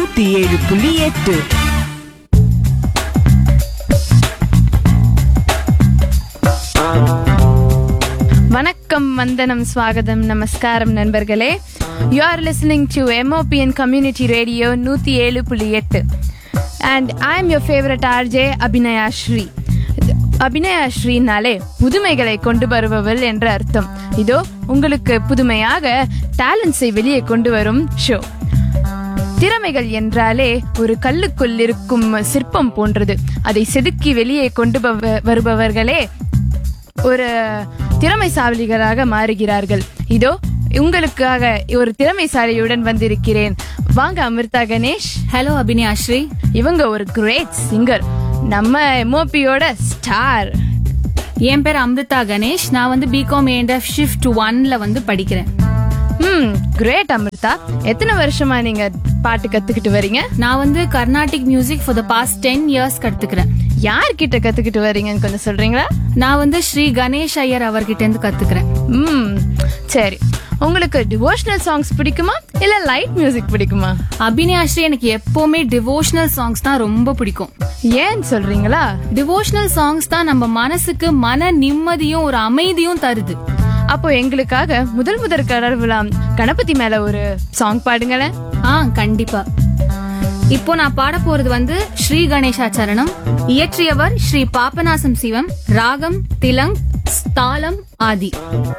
நூத்தி ஏழு புள்ளி எட்டு வணக்கம் வந்தனம் ஸ்வாகதம் நமஸ்காரம் நண்பர்களே you are listening to MOPN community radio நூற்றி ஏழு புள்ளி எட்டு and I am your favourite RJ Abhinaya Sri Abhinaya ஸ்ரீனாலே புதுமைகளை கொண்டு வருபவள் என்ற அர்த்தம் இதோ உங்களுக்கு புதுமையாக டேலண்ட்ஸை வெளியே கொண்டு வரும் ஷோ திறமைகள் என்றாலே ஒரு கல்லுக்குள் இருக்கும் சிற்பம் போன்றது அதை செதுக்கி வெளியே கொண்டு பவ- வருபவர்களே ஒரு திறமைசாலிகளாக மாறுகிறார்கள் இதோ உங்களுக்காக ஒரு திறமைசாலியுடன் வந்திருக்கிறேன் வாங்க அமிர்தா கணேஷ் ஹலோ அபினியா ஸ்ரீ இவங்க ஒரு கிரேட் சிங்கர் நம்ம எம்ஓபியோட ஸ்டார் என் பேர் அம்ரிதா கணேஷ் நான் வந்து பிகாம் ஏஎன்எஃப் ஷிஃப்ட் ஒன்ல வந்து படிக்கிறேன் ம் கிரேட் அமிர்தா எத்தனை வருஷமா நீங்க பாட்டு கத்துக்கிட்டு வரீங்க நான் வந்து Carnatic music for the past ten years கத்துக்கிறேன் யார்கிட்ட கத்துக்கிட்டு வரீங்கன்னு கொஞ்சம் சொல்றீங்களா நான் வந்து ஸ்ரீ கணேஷ் ஐயர் அவர்கிட்ட இருந்து கத்துக்கிறேன் ம் சரி உங்களுக்கு டிவோஷனல் சாங்ஸ் பிடிக்குமா இல்ல லைட் மியூசிக் பிடிக்குமா அபினியா ஸ்ரீ எனக்கு எப்பவுமே டிவோஷனல் சாங்ஸ் தான் ரொம்ப பிடிக்கும் ஏன் சொல்றீங்களா டிவோஷனல் சாங்ஸ் தான் நம்ம மனசுக்கு மன நிம்மதியும் ஒரு அமைதியும் தருது அப்போ எங்களுக்காக முதல் முதல் கடவுளாம் கணபதி மேல ஒரு சாங் பாடுங்களேன் ஆ கண்டிப்பா இப்போ நான் பாட போறது வந்து ஸ்ரீ கணேசாச்சரணம் இயற்றியவர் ஸ்ரீ பாபநாசம் சிவம் ராகம் திலங் தாளம் ஆதி